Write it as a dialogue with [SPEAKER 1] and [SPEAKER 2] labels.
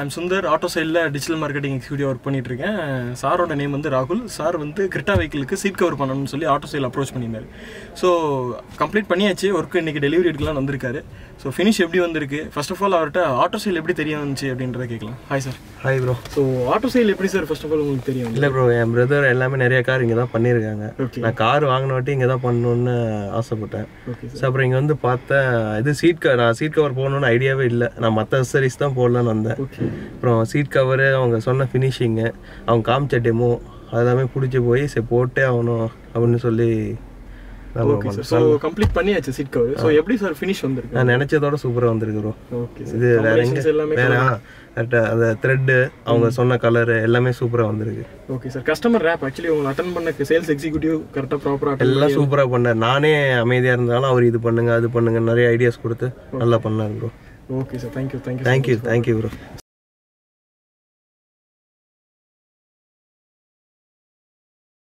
[SPEAKER 1] I'm Sundar auto சைடில் digital marketing executive work பண்ணிட்டு இருக்கேன் சாரோட நேம் வந்து ராகுல் சார் வந்து கிரிட்டா வெஹிக்கிளுக்கு சீட் கவர் பண்ணணும்னு சொல்லி ஆட்டோ சைடில் அப்ரோச் பண்ணியிருந்தாரு ஸோ கம்ப்ளீட் பண்ணியாச்சு ஒர்க் இன்னைக்கு டெலிவரி எடுக்கலாம் வந்திருக்காரு ஸோ ஃபினிஷ் எப்படி வந்திருக்கு ஃபர்ஸ்ட் ஆஃப் ஆல் அவர்கிட்ட ஆட்டோ சைல் எப்படி தெரிய வந்துச்சு அப்படின்றத கேட்கலாம் hi sir
[SPEAKER 2] hi bro
[SPEAKER 1] so auto சைல் எப்படி சார் ஃபர்ஸ்ட் ஆஃப் ஆல் உங்களுக்கு தெரியும்
[SPEAKER 2] இல்லை ப்ரோ என் பிரதர் எல்லாமே நிறைய கார் இங்கே தான் பண்ணியிருக்காங்க
[SPEAKER 1] ஓகே
[SPEAKER 2] நான் கார் வாங்கின வாட்டி இங்கே தான் பண்ணணும்னு ஆசைப்பட்டேன்
[SPEAKER 1] ஓகே
[SPEAKER 2] ஸோ அப்புறம் இங்கே வந்து பார்த்தேன் இது சீட் கவர் நான் சீட் கவர் போடணும்னு ஐடியாவே இல்லை நான் மற்ற அசரிஸ் தான் போடலான்னு வந்தேன்
[SPEAKER 1] ஓகே
[SPEAKER 2] அப்புறம் சீட் கவரு அவங்க சொன்ன ஃபினிஷிங்கு அவங்க காமிச்ச டெமோ அதெல்லாமே பிடிச்சி போய் சரி போட்டே ஆகணும் அப்படின்னு சொல்லி நான் bro
[SPEAKER 1] ஓகே
[SPEAKER 2] பண்ணேன்.
[SPEAKER 1] சார் ஸோ கம்ப்ளீட் பண்ணியாச்சு சீட் கவர் ஸோ எப்படி சார் ஃபினிஷ் வந்திருக்கு
[SPEAKER 2] நான் நினச்சதோட சூப்பராக வந்திருக்கு ப்ரோ
[SPEAKER 1] ஓகே
[SPEAKER 2] இது வேற எங்க
[SPEAKER 1] சார் எல்லாமே
[SPEAKER 2] வேற கரெக்டாக அந்த த்ரெட்டு அவங்க சொன்ன கலரு எல்லாமே சூப்பராக வந்திருக்கு
[SPEAKER 1] okay sir customer rep actually உங்களை அட்டன் பண்ண சேல்ஸ் எக்ஸிக்யூட்டிவ் கரெக்டாக ப்ராப்பராக
[SPEAKER 2] எல்லாம் சூப்பராக பண்ணார் நானே அமைதியாக இருந்தாலும் அவர் இது பண்ணுங்க அது பண்ணுங்க நிறைய ஐடியாஸ் கொடுத்து நல்லா பண்ணார் bro
[SPEAKER 1] okay sir thank you thank you
[SPEAKER 2] thank you thank you bro